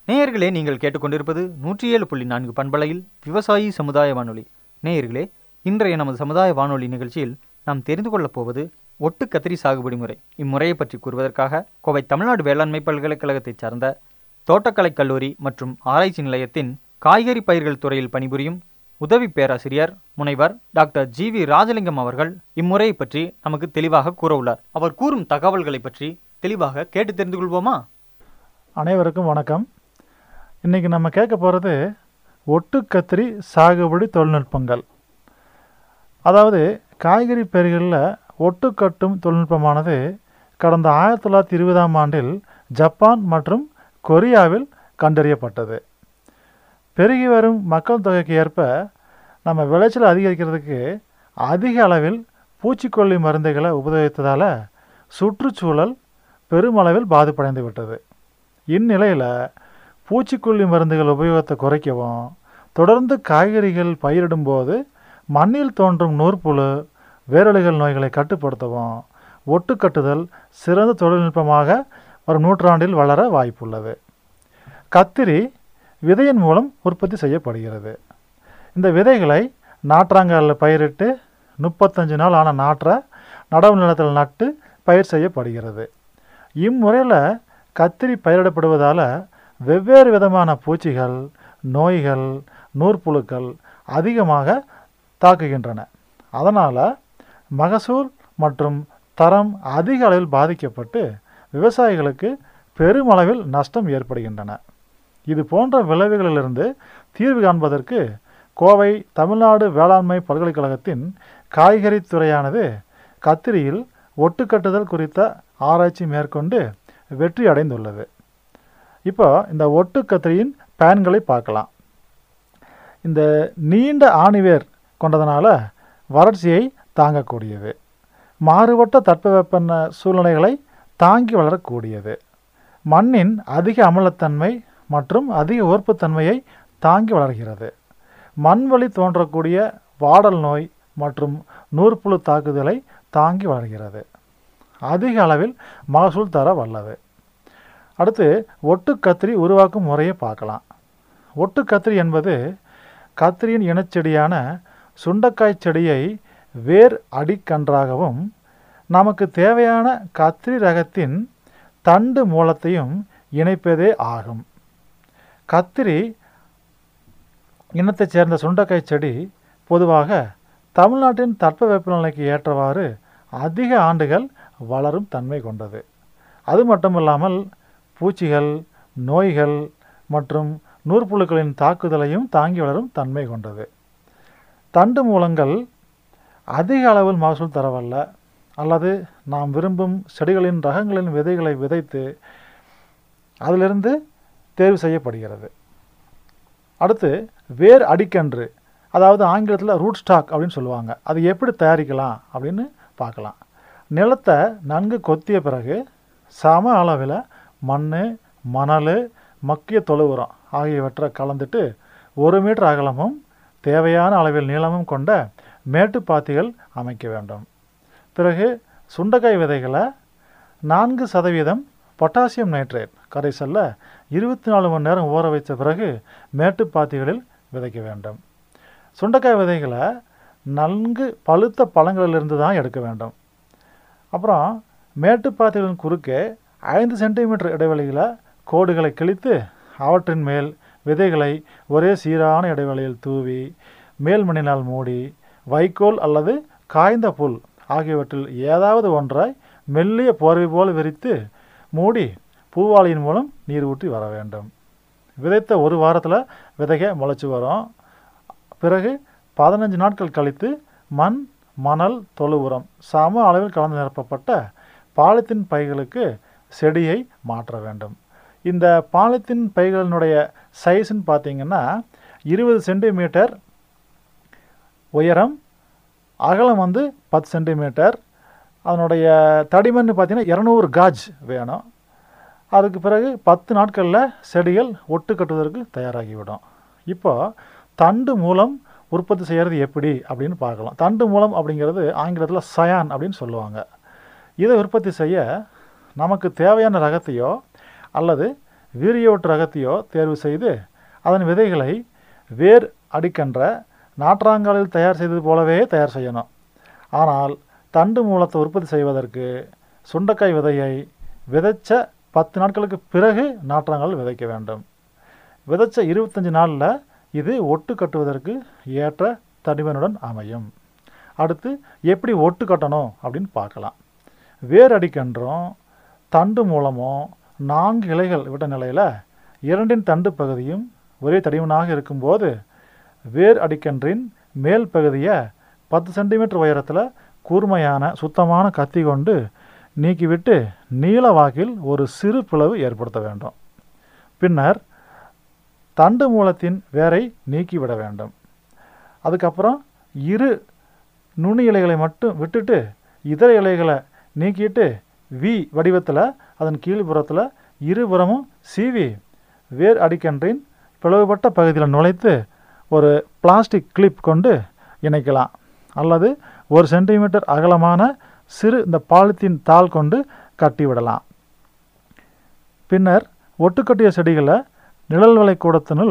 நேயர்களே நீங்கள் கேட்டுக்கொண்டிருப்பது நூற்றி ஏழு புள்ளி நான்கு பண்பலையில் விவசாயி சமுதாய வானொலி நேயர்களே இன்றைய நமது சமுதாய வானொலி நிகழ்ச்சியில் நாம் தெரிந்து கொள்ளப் போவது ஒட்டு கத்திரி சாகுபடி முறை இம்முறையை பற்றி கூறுவதற்காக கோவை தமிழ்நாடு வேளாண்மை பல்கலைக்கழகத்தைச் சார்ந்த தோட்டக்கலை கல்லூரி மற்றும் ஆராய்ச்சி நிலையத்தின் காய்கறி பயிர்கள் துறையில் பணிபுரியும் உதவி பேராசிரியர் முனைவர் டாக்டர் ஜி வி ராஜலிங்கம் அவர்கள் இம்முறையை பற்றி நமக்கு தெளிவாக கூற உள்ளார் அவர் கூறும் தகவல்களை பற்றி தெளிவாக கேட்டு தெரிந்து கொள்வோமா அனைவருக்கும் வணக்கம் இன்றைக்கி நம்ம கேட்க போகிறது ஒட்டு கத்திரி சாகுபடி தொழில்நுட்பங்கள் அதாவது காய்கறி பயிர்களில் ஒட்டு கட்டும் தொழில்நுட்பமானது கடந்த ஆயிரத்தி தொள்ளாயிரத்தி இருபதாம் ஆண்டில் ஜப்பான் மற்றும் கொரியாவில் கண்டறியப்பட்டது பெருகி வரும் மக்கள் தொகைக்கு ஏற்ப நம்ம விளைச்சல் அதிகரிக்கிறதுக்கு அதிக அளவில் பூச்சிக்கொல்லி மருந்துகளை உபயோகித்ததால் சுற்றுச்சூழல் பெருமளவில் பாதிப்படைந்து விட்டது இந்நிலையில் பூச்சிக்கொல்லி மருந்துகள் உபயோகத்தை குறைக்கவும் தொடர்ந்து காய்கறிகள் பயிரிடும்போது மண்ணில் தோன்றும் நூற்புழு வேரழுகல் நோய்களை கட்டுப்படுத்தவும் ஒட்டு கட்டுதல் சிறந்த தொழில்நுட்பமாக வரும் நூற்றாண்டில் வளர வாய்ப்புள்ளது கத்திரி விதையின் மூலம் உற்பத்தி செய்யப்படுகிறது இந்த விதைகளை நாற்றாங்காலில் பயிரிட்டு முப்பத்தஞ்சு நாள் ஆன நாற்றை நடவு நிலத்தில் நட்டு பயிர் செய்யப்படுகிறது இம்முறையில் கத்திரி பயிரிடப்படுவதால் வெவ்வேறு விதமான பூச்சிகள் நோய்கள் நூற்புழுக்கள் அதிகமாக தாக்குகின்றன அதனால் மகசூல் மற்றும் தரம் அதிக அளவில் பாதிக்கப்பட்டு விவசாயிகளுக்கு பெருமளவில் நஷ்டம் ஏற்படுகின்றன இது போன்ற விளைவுகளிலிருந்து தீர்வு காண்பதற்கு கோவை தமிழ்நாடு வேளாண்மை பல்கலைக்கழகத்தின் காய்கறி துறையானது கத்திரியில் ஒட்டுக்கட்டுதல் குறித்த ஆராய்ச்சி மேற்கொண்டு வெற்றி அடைந்துள்ளது இப்போ இந்த ஒட்டு கத்திரியின் பயன்களை பார்க்கலாம் இந்த நீண்ட ஆணிவேர் கொண்டதனால வறட்சியை தாங்கக்கூடியது மாறுபட்ட தட்பவெப்ப சூழ்நிலைகளை தாங்கி வளரக்கூடியது மண்ணின் அதிக அமிலத்தன்மை மற்றும் அதிக உறுப்புத்தன்மையை தாங்கி வளர்கிறது மண்வழி தோன்றக்கூடிய வாடல் நோய் மற்றும் நூற்புழு தாக்குதலை தாங்கி வளர்கிறது அதிக அளவில் மகசூல் தர வல்லது அடுத்து ஒட்டு கத்திரி உருவாக்கும் முறையை பார்க்கலாம் ஒட்டு கத்திரி என்பது கத்திரியின் இனச்செடியான சுண்டக்காய் செடியை வேர் அடிக்கன்றாகவும் நமக்கு தேவையான கத்திரி ரகத்தின் தண்டு மூலத்தையும் இணைப்பதே ஆகும் கத்திரி இனத்தைச் சேர்ந்த சுண்டக்காய் செடி பொதுவாக தமிழ்நாட்டின் தட்பவெப்பநிலைக்கு ஏற்றவாறு அதிக ஆண்டுகள் வளரும் தன்மை கொண்டது அது மட்டுமில்லாமல் பூச்சிகள் நோய்கள் மற்றும் நூற்புழுக்களின் தாக்குதலையும் தாங்கி வளரும் தன்மை கொண்டது தண்டு மூலங்கள் அதிக அளவில் மகசூல் தரவல்ல அல்லது நாம் விரும்பும் செடிகளின் ரகங்களின் விதைகளை விதைத்து அதிலிருந்து தேர்வு செய்யப்படுகிறது அடுத்து வேர் அடிக்கன்று அதாவது ஆங்கிலத்தில் ரூட் ஸ்டாக் அப்படின்னு சொல்லுவாங்க அது எப்படி தயாரிக்கலாம் அப்படின்னு பார்க்கலாம் நிலத்தை நன்கு கொத்திய பிறகு சம அளவில் மண் மணல் மக்கிய தொழு உரம் ஆகியவற்றை கலந்துட்டு ஒரு மீட்டர் அகலமும் தேவையான அளவில் நீளமும் கொண்ட மேட்டுப்பாத்திகள் அமைக்க வேண்டும் பிறகு சுண்டைக்காய் விதைகளை நான்கு சதவீதம் பொட்டாசியம் நைட்ரேட் கரைசலில் இருபத்தி நாலு மணி நேரம் ஊற வைத்த பிறகு மேட்டுப்பாத்திகளில் விதைக்க வேண்டும் சுண்டைக்காய் விதைகளை நன்கு பழுத்த பழங்களிலிருந்து தான் எடுக்க வேண்டும் அப்புறம் மேட்டுப்பாத்திகளின் குறுக்கே ஐந்து சென்டிமீட்டர் இடைவெளியில் கோடுகளை கிழித்து அவற்றின் மேல் விதைகளை ஒரே சீரான இடைவெளியில் தூவி மேல் மண்ணினால் மூடி வைக்கோல் அல்லது காய்ந்த புல் ஆகியவற்றில் ஏதாவது ஒன்றாய் மெல்லிய போர்வை போல் விரித்து மூடி பூவாளியின் மூலம் நீர் ஊற்றி வர வேண்டும் விதைத்த ஒரு வாரத்தில் விதைக முளைச்சி வரும் பிறகு பதினஞ்சு நாட்கள் கழித்து மண் மணல் தொழு உரம் சம அளவில் கலந்து நிரப்பப்பட்ட பாலித்தீன் பைகளுக்கு செடியை மாற்ற வேண்டும் இந்த பாலித்தீன் பைகளினுடைய சைஸ்ன்னு பார்த்தீங்கன்னா இருபது சென்டிமீட்டர் உயரம் அகலம் வந்து பத்து சென்டிமீட்டர் அதனுடைய தடிமன் பார்த்தீங்கன்னா இரநூறு காஜ் வேணும் அதுக்கு பிறகு பத்து நாட்களில் செடிகள் ஒட்டு கட்டுவதற்கு தயாராகிவிடும் இப்போ தண்டு மூலம் உற்பத்தி செய்கிறது எப்படி அப்படின்னு பார்க்கலாம் தண்டு மூலம் அப்படிங்கிறது ஆங்கிலத்தில் சயான் அப்படின்னு சொல்லுவாங்க இதை உற்பத்தி செய்ய நமக்கு தேவையான ரகத்தையோ அல்லது வீரியோட்டு ரகத்தையோ தேர்வு செய்து அதன் விதைகளை வேர் அடிக்கன்ற நாற்றாங்காலில் தயார் செய்தது போலவே தயார் செய்யணும் ஆனால் தண்டு மூலத்தை உற்பத்தி செய்வதற்கு சுண்டைக்காய் விதையை விதைச்ச பத்து நாட்களுக்கு பிறகு நாற்றாங்கால் விதைக்க வேண்டும் விதைச்ச இருபத்தஞ்சி நாளில் இது ஒட்டு கட்டுவதற்கு ஏற்ற தடிமனுடன் அமையும் அடுத்து எப்படி ஒட்டு கட்டணும் அப்படின்னு பார்க்கலாம் வேர் அடிக்கன்றும் தண்டு மூலமும் நான்கு இலைகள் விட்ட நிலையில் இரண்டின் தண்டு பகுதியும் ஒரே தடிமனாக இருக்கும்போது வேர் அடிக்கன்றின் மேல் பகுதியை பத்து சென்டிமீட்டர் உயரத்தில் கூர்மையான சுத்தமான கத்தி கொண்டு நீக்கிவிட்டு நீள வாக்கில் ஒரு சிறு பிளவு ஏற்படுத்த வேண்டும் பின்னர் தண்டு மூலத்தின் வேரை நீக்கிவிட வேண்டும் அதுக்கப்புறம் இரு நுனி இலைகளை மட்டும் விட்டுட்டு இதர இலைகளை நீக்கிட்டு வி வடிவத்தில் அதன் கீழ்ப்புறத்தில் இருபுறமும் சீவி வேர் அடிக்கன்றின் பிளவுபட்ட பகுதியில் நுழைத்து ஒரு பிளாஸ்டிக் கிளிப் கொண்டு இணைக்கலாம் அல்லது ஒரு சென்டிமீட்டர் அகலமான சிறு இந்த பாலித்தீன் தாள் கொண்டு கட்டிவிடலாம் பின்னர் ஒட்டுக்கட்டிய செடிகளை நிழல் வலை கூடத்தினுள்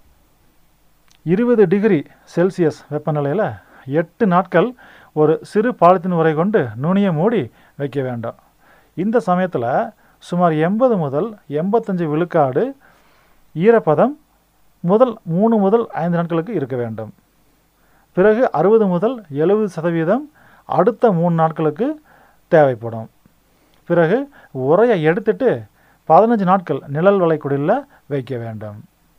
இருபது டிகிரி செல்சியஸ் வெப்பநிலையில் எட்டு நாட்கள் ஒரு சிறு பாலித்தீன் உரை கொண்டு நுனியை மூடி வைக்க வேண்டும் இந்த சமயத்தில் சுமார் எண்பது முதல் எண்பத்தஞ்சு விழுக்காடு ஈரப்பதம் முதல் மூணு முதல் ஐந்து நாட்களுக்கு இருக்க வேண்டும் பிறகு அறுபது முதல் எழுபது சதவீதம் அடுத்த மூணு நாட்களுக்கு தேவைப்படும் பிறகு உரையை எடுத்துட்டு பதினஞ்சு நாட்கள் நிழல் வளைக்குடியில் வைக்க வேண்டும்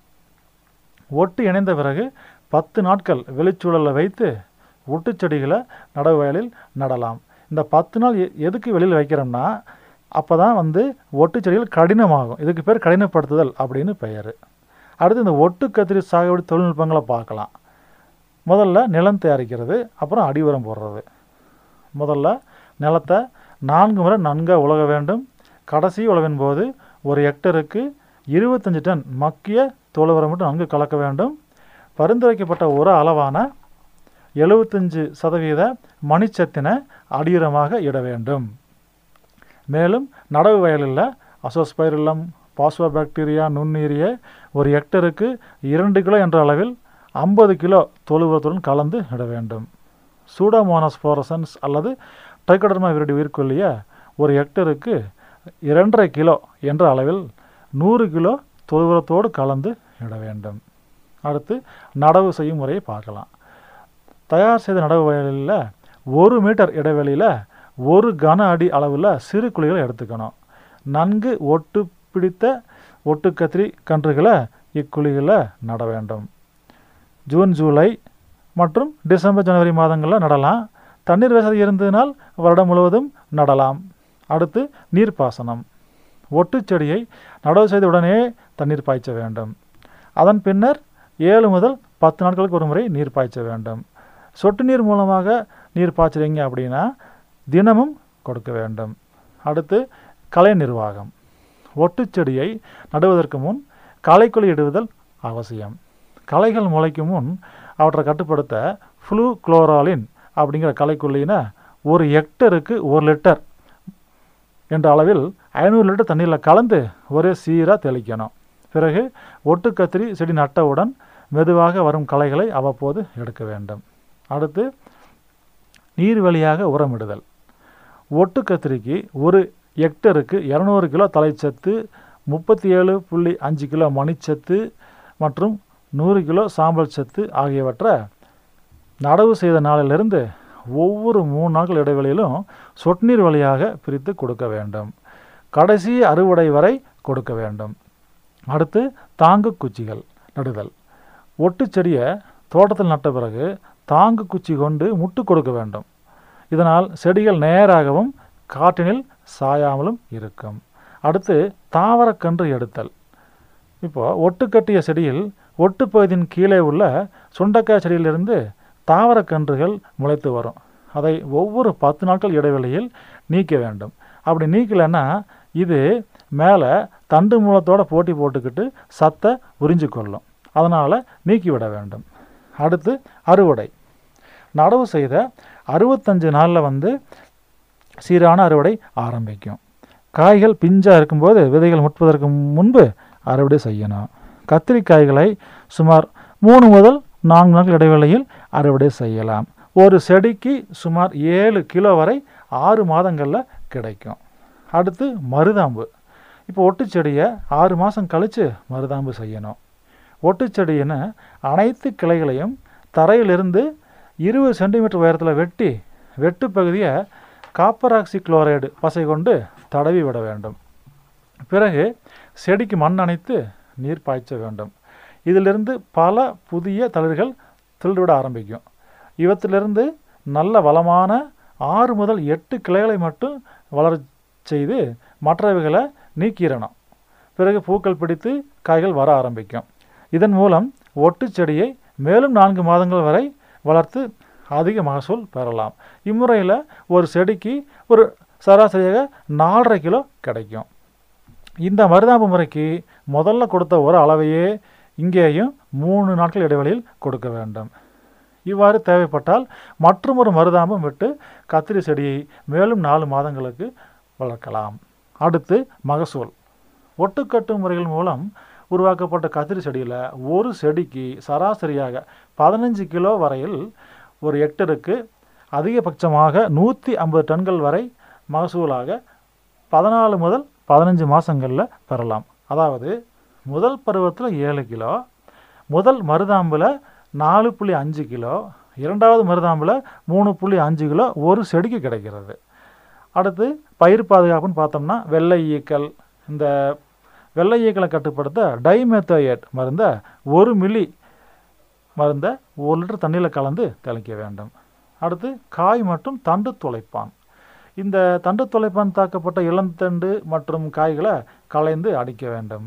ஒட்டு இணைந்த பிறகு பத்து நாட்கள் வெளிச்சூழலில் வைத்து ஒட்டுச்செடிகளை நடவு வயலில் நடலாம் இந்த பத்து நாள் எ- எதுக்கு வெளியில் வைக்கிறோம்னா அப்போ தான் வந்து ஒட்டுச்செடிகள் கடினமாகும் இதுக்கு பேர் கடினப்படுத்துதல் அப்படின்னு பெயர் அடுத்து இந்த ஒட்டு கத்திரி சாகுபடி தொழில்நுட்பங்களை பார்க்கலாம் முதல்ல நிலம் தயாரிக்கிறது அப்புறம் அடி உரம் போடுறது முதல்ல நிலத்தை நான்கு முறை நன்காக உலக வேண்டும் கடைசி உழவின் போது ஒரு ஹெக்டருக்கு இருபத்தஞ்சு டன் மக்கிய தோல் உரம் மட்டும் நன்கு கலக்க வேண்டும் பரிந்துரைக்கப்பட்ட உர அளவான எழுபத்தஞ்சு சதவீத மணிச்சத்தினை அடியுரமாக இட வேண்டும் மேலும் நடவு வயலில் அசோஸ்பைரில்லம் பாஸ்போபாக்டீரியா நுண்ணுயிரிய ஒரு ஹெக்டருக்கு இரண்டு கிலோ என்ற அளவில் ஐம்பது கிலோ தொழு உரத்துடன் கலந்து இட வேண்டும் சூடோமோனாஸ் ஃப்ளோரசன்ஸ் அல்லது ட்ரைகோடர்மா விரடி உயிர்கொல்லிய ஒரு ஹெக்டருக்கு இரண்டரை கிலோ என்ற அளவில் நூறு கிலோ தொழு உரத்தோடு கலந்து இட வேண்டும் அடுத்து நடவு செய்யும் முறையை பார்க்கலாம் தயார் செய்த நடவு வயலில் ஒரு மீட்டர் இடைவெளியில் ஒரு கன அடி அளவில் சிறு குழிகளை எடுத்துக்கணும் நன்கு ஒட்டு பிடித்த ஒட்டுக்கத்திரி கன்றுகளை இக்குழிகளில் நட வேண்டும் ஜூன் ஜூலை மற்றும் டிசம்பர் ஜனவரி மாதங்களில் நடலாம் தண்ணீர் வசதி இருந்ததினால் வருடம் முழுவதும் நடலாம் அடுத்து நீர்ப்பாசனம் ஒட்டுச்செடியை நடவு செய்த உடனே தண்ணீர் பாய்ச்ச வேண்டும் அதன் பின்னர் ஏழு முதல் பத்து நாட்களுக்கு ஒரு முறை நீர் பாய்ச்ச வேண்டும் சொட்டு நீர் மூலமாக நீர் பாய்ச்சுறீங்க அப்படின்னா தினமும் கொடுக்க வேண்டும் அடுத்து கலை நிர்வாகம் ஒட்டுச்செடியை நடுவதற்கு முன் களைக்கொல்லி இடுவதல் அவசியம் களைகள் முளைக்கும் முன் அவற்றை கட்டுப்படுத்த ஃப்ளூ குளோராலின் அப்படிங்கிற களைக்கொல்லினை ஒரு ஹெக்டருக்கு ஒரு லிட்டர் என்ற அளவில் ஐநூறு லிட்டர் தண்ணீரில் கலந்து ஒரே சீராக தெளிக்கணும் பிறகு ஒட்டுக்கத்திரி செடி நட்டவுடன் மெதுவாக வரும் களைகளை அவ்வப்போது எடுக்க வேண்டும் அடுத்து நீர் வழியாக உரமிடுதல் ஒட்டுக்கத்திரிக்கு ஒரு ஹெக்டருக்கு இரநூறு கிலோ தலைச்சத்து முப்பத்தி ஏழு புள்ளி அஞ்சு கிலோ மணிச்சத்து மற்றும் நூறு கிலோ சாம்பல் சத்து ஆகியவற்றை நடவு செய்த நாளிலிருந்து ஒவ்வொரு மூணு நாட்கள் இடைவெளியிலும் சொட்டுநீர் வழியாக பிரித்து கொடுக்க வேண்டும் கடைசி அறுவடை வரை கொடுக்க வேண்டும் அடுத்து தாங்கு குச்சிகள் நடுதல் ஒட்டுச்செடியை தோட்டத்தில் நட்ட பிறகு தாங்கு குச்சி கொண்டு முட்டு கொடுக்க வேண்டும் இதனால் செடிகள் நேராகவும் காற்றினில் சாயாமலும் இருக்கும் அடுத்து தாவரக்கன்று எடுத்தல் இப்போ ஒட்டுக்கட்டிய செடியில் ஒட்டுப்பகுதியின் கீழே உள்ள சுண்டக்காய் செடியிலிருந்து தாவரக்கன்றுகள் முளைத்து வரும் அதை ஒவ்வொரு பத்து நாட்கள் இடைவெளியில் நீக்க வேண்டும் அப்படி நீக்கலைன்னா இது மேலே தண்டு மூலத்தோட போட்டி போட்டுக்கிட்டு சத்தை உறிஞ்சு கொள்ளும் அதனால் நீக்கிவிட வேண்டும் அடுத்து அறுவடை நடவு செய்த அறுபத்தஞ்சு நாளில் வந்து சீரான அறுவடை ஆரம்பிக்கும் காய்கள் பிஞ்சாக இருக்கும்போது விதைகள் முட்பதற்கு முன்பு அறுவடை செய்யணும் கத்திரிக்காய்களை சுமார் மூணு முதல் நான்கு நாட்கள் இடைவேளையில் அறுவடை செய்யலாம் ஒரு செடிக்கு சுமார் ஏழு கிலோ வரை ஆறு மாதங்களில் கிடைக்கும் அடுத்து மருதாம்பு இப்போ ஒட்டுச்செடியை ஆறு மாதம் கழித்து மருதாம்பு செய்யணும் ஒட்டுச்செடியின்னு அனைத்து கிளைகளையும் தரையிலிருந்து இருபது சென்டிமீட்டர் உயரத்தில் வெட்டி வெட்டு பகுதியை காப்பர் ஆக்சி குளோரைடு பசை கொண்டு தடவி விட வேண்டும் பிறகு செடிக்கு மண் அணைத்து நீர் பாய்ச்ச வேண்டும் இதிலிருந்து பல புதிய தளிர்கள் துளிர்விட ஆரம்பிக்கும் இவற்றிலிருந்து நல்ல வளமான ஆறு முதல் எட்டு கிளைகளை மட்டும் வளரச் செய்து மற்றவைகளை நீக்கிடணும் பிறகு பூக்கள் பிடித்து காய்கள் வர ஆரம்பிக்கும் இதன் மூலம் ஒட்டுச் செடியை மேலும் நான்கு மாதங்கள் வரை வளர்த்து அதிக மகசூல் பெறலாம் இம்முறையில் ஒரு செடிக்கு ஒரு சராசரியாக நாலரை கிலோ கிடைக்கும் இந்த மருதாம்பு முறைக்கு முதல்ல கொடுத்த ஒரு அளவையே இங்கேயும் மூணு நாட்கள் இடைவெளியில் கொடுக்க வேண்டும் இவ்வாறு தேவைப்பட்டால் மற்றொரு மருதாம்பம் விட்டு கத்திரி செடியை மேலும் நாலு மாதங்களுக்கு வளர்க்கலாம் அடுத்து மகசூல் ஒட்டுக்கட்டு முறைகள் மூலம் உருவாக்கப்பட்ட கத்திரி செடியில் ஒரு செடிக்கு சராசரியாக பதினஞ்சு கிலோ வரையில் ஒரு ஹெக்டருக்கு அதிகபட்சமாக நூற்றி ஐம்பது டன்கள் வரை மகசூலாக பதினாலு முதல் பதினஞ்சு மாதங்களில் பெறலாம் அதாவது முதல் பருவத்தில் ஏழு கிலோ முதல் மருதாம்பில் நாலு புள்ளி அஞ்சு கிலோ இரண்டாவது மருதாம்பில் மூணு புள்ளி அஞ்சு கிலோ ஒரு செடிக்கு கிடைக்கிறது அடுத்து பயிர் பாதுகாப்புன்னு பார்த்தோம்னா வெள்ளை ஈக்கள் இந்த வெள்ளை ஈக்களை கட்டுப்படுத்த டைமெத்தோயேட் மருந்தை ஒரு மில்லி மருந்தை ஒரு லிட்டர் தண்ணியில் கலந்து தெளிக்க வேண்டும் அடுத்து காய் மற்றும் தண்டு துளைப்பான் இந்த தண்டு துளைப்பான் தாக்கப்பட்ட இளந்தண்டு மற்றும் காய்களை களைந்து அடிக்க வேண்டும்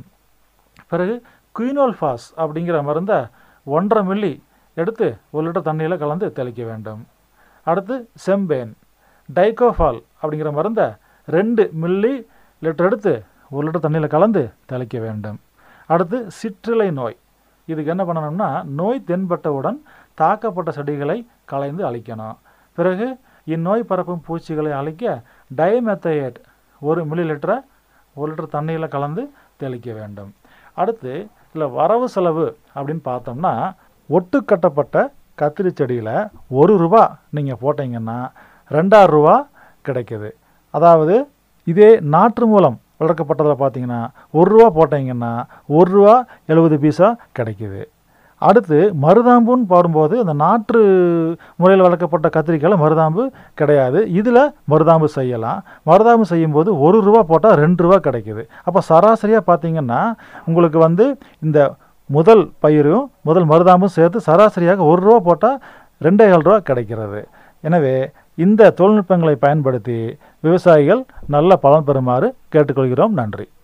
பிறகு குயினோல்ஃபாஸ் அப்படிங்கிற மருந்தை ஒன்றரை மில்லி எடுத்து ஒரு லிட்டர் தண்ணியில் கலந்து தெளிக்க வேண்டும் அடுத்து செம்பேன் டைகோஃபால் அப்படிங்கிற மருந்தை ரெண்டு மில்லி லிட்டர் எடுத்து ஒரு லிட்டர் தண்ணியில் கலந்து தெளிக்க வேண்டும் அடுத்து சிற்றிலை நோய் இதுக்கு என்ன பண்ணணும்னா நோய் தென்பட்டவுடன் தாக்கப்பட்ட செடிகளை களைந்து அழிக்கணும் பிறகு இந்நோய் பரப்பும் பூச்சிகளை அழிக்க டைமெத்தையேட் ஒரு மில்லி லிட்டரை ஒரு லிட்டர் தண்ணியில் கலந்து தெளிக்க வேண்டும் அடுத்து இல்லை வரவு செலவு அப்படின்னு பார்த்தோம்னா ஒட்டு கட்டப்பட்ட கத்திரி செடியில் ஒரு ரூபா நீங்கள் போட்டீங்கன்னா ரெண்டாயிரம் ரூபா கிடைக்குது அதாவது இதே நாற்று மூலம் வளர்க்கப்பட்டதில் பார்த்தீங்கன்னா ஒரு ரூபா போட்டீங்கன்னா ஒரு ரூபா எழுபது பீஸா கிடைக்குது அடுத்து மருதாம்புன்னு பாடும்போது அந்த நாற்று முறையில் வளர்க்கப்பட்ட கத்திரிக்காயில் மருதாம்பு கிடையாது இதில் மருதாம்பு செய்யலாம் மருதாம்பு செய்யும்போது ஒரு ரூபா போட்டால் ரெண்டு ரூபா கிடைக்குது அப்போ சராசரியாக பார்த்தீங்கன்னா உங்களுக்கு வந்து இந்த முதல் பயிரும் முதல் மருதாம்பும் சேர்த்து சராசரியாக ஒரு ரூபா போட்டால் ரெண்டே கால் ரூபா கிடைக்கிறது எனவே இந்த தொழில்நுட்பங்களை பயன்படுத்தி விவசாயிகள் நல்ல பலன் பெறுமாறு கேட்டுக்கொள்கிறோம் நன்றி